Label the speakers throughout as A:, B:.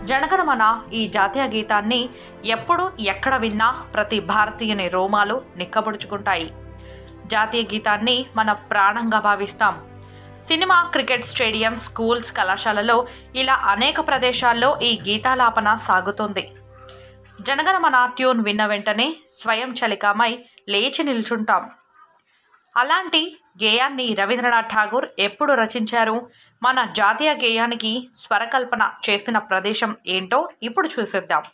A: జనగణమన ఈ జాతీయ గీతాన్ని ఎప్పుడు ఎక్కడ విన్నా ప్రతి భారతీయుని రోమాలు నిక్కబొడుచుకుంటాయి జాతీయ గీతాన్ని మన ప్రాణంగా భావిస్తాం సినిమా క్రికెట్ స్టేడియం స్కూల్స్ కళాశాలలో ఇలా అనేక ప్రదేశాల్లో ఈ గీతాలాపన సాగుతుంది జనగణమన ట్యూన్ విన్న వెంటనే స్వయం చలికామై లేచి నిల్చుంటాం అలాంటి గేయాన్ని రవీంద్రనాథ్ ఠాగూర్ ఎప్పుడు రచించారు మన జాతీయ గేయానికి స్వరకల్పన చేసిన ప్రదేశం ఏంటో ఇప్పుడు చూసేద్దాం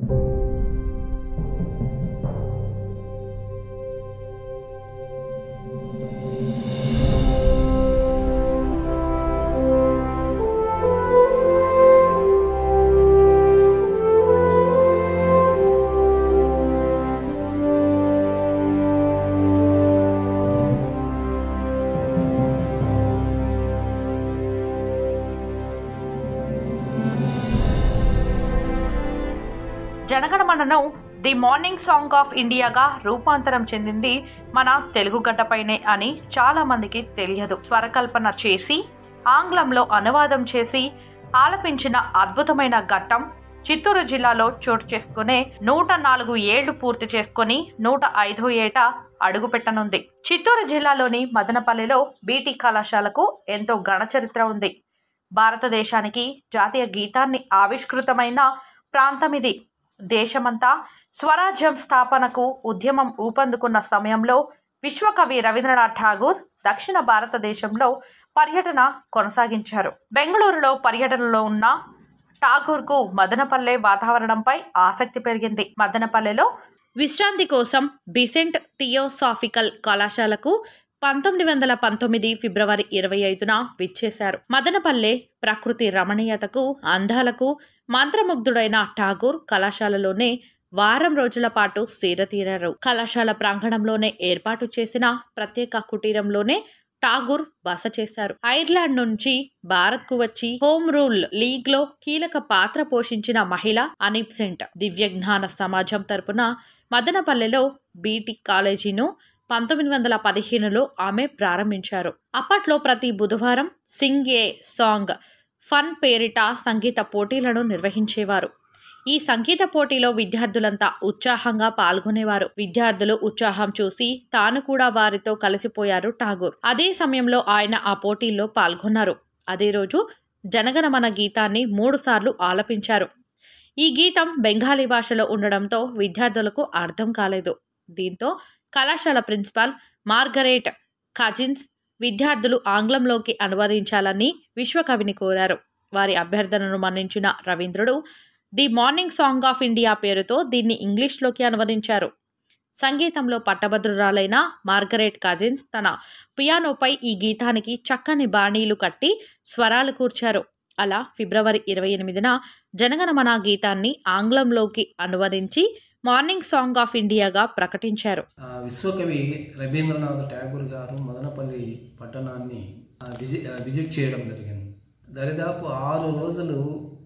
A: జనగణమనను ది మార్నింగ్ సాంగ్ ఆఫ్ ఇండియాగా రూపాంతరం చెందింది మన తెలుగు గడ్డపైనే అని చాలా మందికి తెలియదు స్వరకల్పన చేసి ఆంగ్లంలో అనువాదం చేసి ఆలపించిన అద్భుతమైన ఘట్టం చిత్తూరు జిల్లాలో చోటు చేసుకునే నూట నాలుగు ఏళ్లు పూర్తి చేసుకుని నూట ఐదో ఏట అడుగుపెట్టనుంది చిత్తూరు జిల్లాలోని మదనపల్లిలో బీటీ కళాశాలకు ఎంతో ఘన చరిత్ర ఉంది భారతదేశానికి జాతీయ గీతాన్ని ఆవిష్కృతమైన ప్రాంతం ఇది దేశమంతా స్వరాజ్యం స్థాపనకు ఉద్యమం ఊపందుకున్న సమయంలో విశ్వకవి రవీంద్రనాథ్ ఠాగూర్ దక్షిణ భారతదేశంలో పర్యటన కొనసాగించారు బెంగళూరులో పర్యటనలో ఉన్న ఠాగూర్కు మదనపల్లె వాతావరణంపై ఆసక్తి పెరిగింది మదనపల్లెలో విశ్రాంతి కోసం బిసెంట్ థియోసాఫికల్ కళాశాలకు పంతొమ్మిది వందల పంతొమ్మిది ఫిబ్రవరి ఇరవై ఐదున విచ్చేశారు మదనపల్లె ప్రకృతి రమణీయతకు అందాలకు మంత్రముగ్ధుడైన ఠాగూర్ కళాశాలలోనే వారం రోజుల పాటు తీరారు కళాశాల ప్రాంగణంలోనే ఏర్పాటు చేసిన ప్రత్యేక కుటీరంలోనే ఠాగూర్ బస చేశారు ఐర్లాండ్ నుంచి భారత్ కు వచ్చి హోమ్ రూల్ లీగ్ లో కీలక పాత్ర పోషించిన మహిళ అనిప్సెంట్ దివ్య జ్ఞాన సమాజం తరపున మదనపల్లెలో బీటీ కాలేజీను పంతొమ్మిది వందల పదిహేనులో ఆమె ప్రారంభించారు అప్పట్లో ప్రతి బుధవారం సింగ్ ఏ సాంగ్ ఫన్ పేరిట సంగీత పోటీలను నిర్వహించేవారు ఈ సంగీత పోటీలో విద్యార్థులంతా ఉత్సాహంగా పాల్గొనేవారు విద్యార్థులు ఉత్సాహం చూసి తాను కూడా వారితో కలిసిపోయారు ఠాగూర్ అదే సమయంలో ఆయన ఆ పోటీల్లో పాల్గొన్నారు అదే రోజు జనగణమన గీతాన్ని మూడుసార్లు ఆలపించారు ఈ గీతం బెంగాలీ భాషలో ఉండడంతో విద్యార్థులకు అర్థం కాలేదు దీంతో కళాశాల ప్రిన్సిపాల్ మార్గరేట్ కజిన్స్ విద్యార్థులు ఆంగ్లంలోకి అనువదించాలని విశ్వకవిని కోరారు వారి అభ్యర్థనను మన్నించిన రవీంద్రుడు the morning song of India పేరుతో దీన్ని ఇంగ్లీష్లోకి అనువదించారు సంగీతంలో పట్టభద్రురాలైన మార్గరేట్ కజిన్స్ తన పియానోపై ఈ గీతానికి చక్కని బాణీలు కట్టి స్వరాలు కూర్చారు అలా ఫిబ్రవరి ఇరవై ఎనిమిదిన జనగణమన గీతాన్ని ఆంగ్లంలోకి అనువదించి మార్నింగ్ సాంగ్ ఆఫ్ ఇండియాగా ప్రకటించారు
B: ఆ విశ్వకవి రవీంద్రనాథ్ ఠాగూర్ గారు మదనపల్లి పట్టణాన్ని ఆ, విజి ఆ, విజిట్ చేయడం జరిగింది దరిదాపు ఆరు రోజులు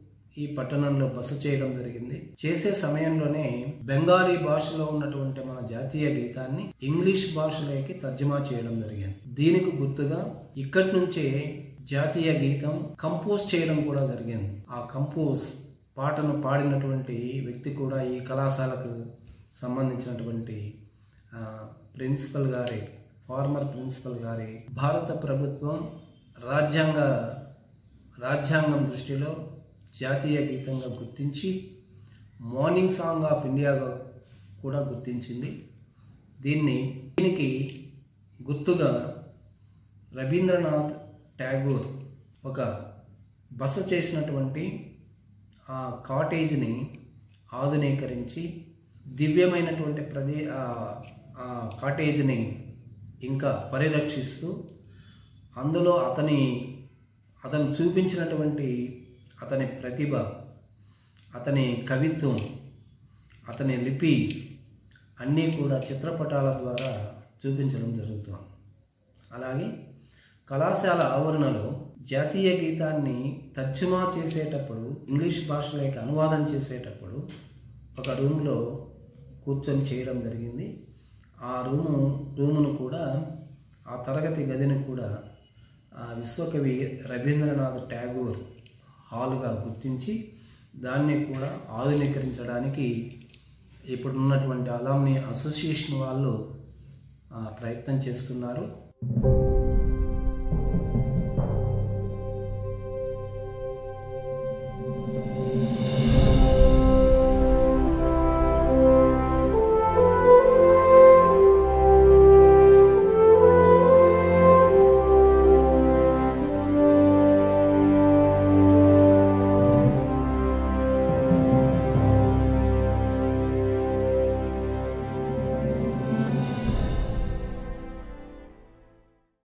B: ఈ పట్టణంలో బస చేయడం జరిగింది చేసే సమయంలోనే బెంగాలీ భాషలో ఉన్నటువంటి మన జాతీయ గీతాన్ని ఇంగ్లీష్ భాషలోకి తర్జుమా చేయడం జరిగింది దీనికి గుర్తుగా ఇక్కడి నుంచే జాతీయ గీతం కంపోజ్ చేయడం కూడా జరిగింది ఆ కంపోజ్ పాటను పాడినటువంటి వ్యక్తి కూడా ఈ కళాశాలకు సంబంధించినటువంటి ఆ, ప్రిన్సిపల్ గారి ఫార్మర్ ప్రిన్సిపల్ గారి భారత ప్రభుత్వం రాజ్యాంగ రాజ్యాంగం దృష్టిలో జాతీయ గీతంగా గుర్తించి మార్నింగ్ సాంగ్ ఆఫ్ ఇండియాగా కూడా గుర్తించింది దీన్ని దీనికి గుర్తుగా రవీంద్రనాథ్ ట్యాగూర్ ఒక బస చేసినటువంటి ఆ కాటేజ్ని ఆధునీకరించి దివ్యమైనటువంటి ప్రదే ఆ- ఆ కాటేజ్ని ఇంకా పరిరక్షిస్తూ అందులో అతని అతను చూపించినటువంటి అతని ప్రతిభ అతని కవిత్వం అతని లిపి అన్నీ కూడా చిత్రపటాల ద్వారా చూపించడం జరుగుతుంది అలాగే కళాశాల ఆవరణలో జాతీయ గీతాన్ని తర్జుమా చేసేటప్పుడు ఇంగ్లీష్ భాషలోకి అనువాదం చేసేటప్పుడు ఒక రూమ్లో కూర్చొని చేయడం జరిగింది ఆ రూము రూమును కూడా ఆ తరగతి గదిని కూడా ఆ విశ్వకవి రవీంద్రనాథ్ ట్యాగూర్ హాలుగా గుర్తించి దాన్ని కూడా ఆధునీకరించడానికి ఇప్పుడున్నటువంటి అలామ్ని అసోసియేషన్ వాళ్ళు ఆ, ప్రయత్నం చేస్తున్నారు